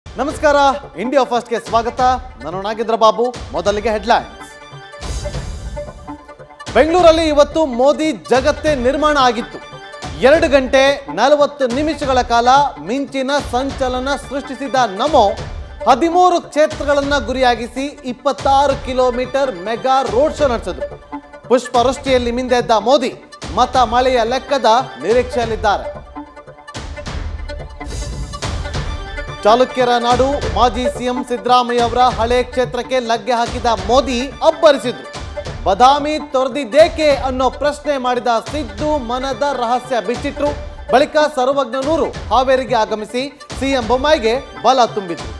ನಮಸ್ಕಾರ ಇಂಡಿಯಾ ಫಸ್ಟ್ಗೆ ಸ್ವಾಗತ ನಾನು ನಾಗೇಂದ್ರ ಬಾಬು ಮೊದಲಿಗೆ ಹೆಡ್ಲೈನ್ಸ್ ಬೆಂಗಳೂರಲ್ಲಿ ಇವತ್ತು ಮೋದಿ ಜಗತ್ತೇ ನಿರ್ಮಾಣ ಆಗಿತ್ತು ಎರಡು ಗಂಟೆ ನಲವತ್ತು ನಿಮಿಷಗಳ ಕಾಲ ಮಿಂಚಿನ ಸಂಚಲನ ಸೃಷ್ಟಿಸಿದ ನಮೋ ಹದಿಮೂರು ಕ್ಷೇತ್ರಗಳನ್ನ ಗುರಿಯಾಗಿಸಿ ಇಪ್ಪತ್ತಾರು ಕಿಲೋಮೀಟರ್ ಮೆಗಾ ರೋಡ್ ಶೋ ನಡೆಸಿದ್ರು ಪುಷ್ಪವೃಷ್ಟಿಯಲ್ಲಿ ಮಿಂದೆದ್ದ ಮೋದಿ ಮತ ಮಳೆಯ ಲೆಕ್ಕದ ನಿರೀಕ್ಷೆಯಲ್ಲಿದ್ದಾರೆ ಚಾಲುಕ್ಯರ ನಾಡು ಮಾಜಿ ಸಿಎಂ ಸಿದ್ದರಾಮಯ್ಯ ಅವರ ಹಳೆ ಕ್ಷೇತ್ರಕ್ಕೆ ಲಗ್ಗೆ ಹಾಕಿದ ಮೋದಿ ಅಬ್ಬರಿಸಿದ್ರು ಬದಾಮಿ ತೊರೆದಿದ್ದೇಕೆ ಅನ್ನೋ ಪ್ರಶ್ನೆ ಮಾಡಿದ ಸಿದ್ದು ಮನದ ರಹಸ್ಯ ಬಿಚ್ಚಿಟ್ರು ಬಳಿಕ ಸರ್ವಜ್ಞನೂರು ಹಾವೇರಿಗೆ ಆಗಮಿಸಿ ಸಿಎಂ ಬೊಮ್ಮಾಯಿಗೆ ಬಲ ತುಂಬಿದ್ರು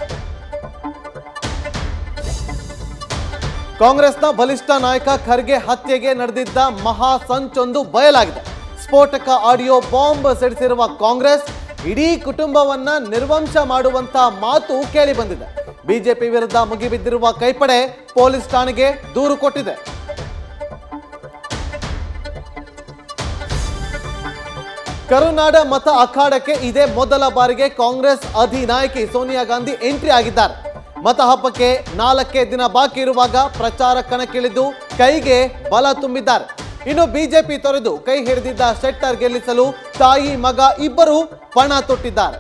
ಕಾಂಗ್ರೆಸ್ನ ಬಲಿಷ್ಠ ನಾಯಕ ಖರ್ಗೆ ಹತ್ಯೆಗೆ ನಡೆದಿದ್ದ ಮಹಾ ಸಂಚೊಂದು ಬಯಲಾಗಿದೆ ಸ್ಫೋಟಕ ಆಡಿಯೋ ಬಾಂಬ್ ಸಿಡಿಸಿರುವ ಕಾಂಗ್ರೆಸ್ ಇಡೀ ಕುಟುಂಬವನ್ನ ನಿರ್ವಂಶ ಮಾಡುವಂತ ಮಾತು ಕೇಳಿ ಬಂದಿದೆ ಬಿಜೆಪಿ ವಿರುದ್ಧ ಮುಗಿಬಿದ್ದಿರುವ ಕೈಪಡೆ ಪೊಲೀಸ್ ಠಾಣೆಗೆ ದೂರು ಕೊಟ್ಟಿದೆ ಕರುನಾಡ ಮತ ಅಖಾಡಕ್ಕೆ ಇದೇ ಮೊದಲ ಬಾರಿಗೆ ಕಾಂಗ್ರೆಸ್ ಅಧಿನಾಯಕಿ ಸೋನಿಯಾ ಗಾಂಧಿ ಎಂಟ್ರಿ ಆಗಿದ್ದಾರೆ ಮತ ಹಬ್ಬಕ್ಕೆ ನಾಲ್ಕೇ ದಿನ ಬಾಕಿ ಇರುವಾಗ ಪ್ರಚಾರ ಕಣಕ್ಕಿಳಿದು ಕೈಗೆ ಬಲ ತುಂಬಿದ್ದಾರೆ ಇನ್ನು ಬಿಜೆಪಿ ತೊರೆದು ಕೈ ಹಿಡಿದಿದ್ದ ಶೆಟ್ಟರ್ ಗೆಲ್ಲಿಸಲು ತಾಯಿ ಮಗ ಇಬ್ಬರು ಪಣ ತೊಟ್ಟಿದ್ದಾರೆ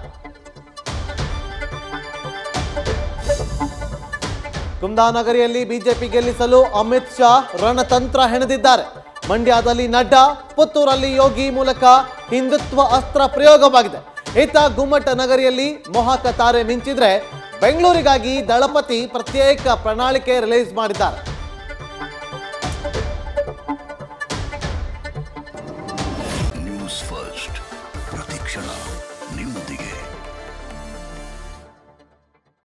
ಕುಂದಾನಗರಿಯಲ್ಲಿ ಬಿಜೆಪಿ ಗೆಲ್ಲಿಸಲು ಅಮಿತ್ ಶಾ ರಣತಂತ್ರ ಹೆಣೆದಿದ್ದಾರೆ ಮಂಡ್ಯದಲ್ಲಿ ನಡ್ಡಾ ಪುತ್ತೂರಲ್ಲಿ ಯೋಗಿ ಮೂಲಕ ಹಿಂದುತ್ವ ಅಸ್ತ್ರ ಪ್ರಯೋಗವಾಗಿದೆ ಇತ್ತ ಗುಮ್ಮಟ ನಗರಿಯಲ್ಲಿ ಮೋಹಕ ತಾರೆ ಮಿಂಚಿದ್ರೆ ಬೆಂಗಳೂರಿಗಾಗಿ ದಳಪತಿ ಪ್ರತ್ಯೇಕ ಪ್ರಣಾಳಿಕೆ ರಿಲೀಸ್ ಮಾಡಿದ್ದಾರೆ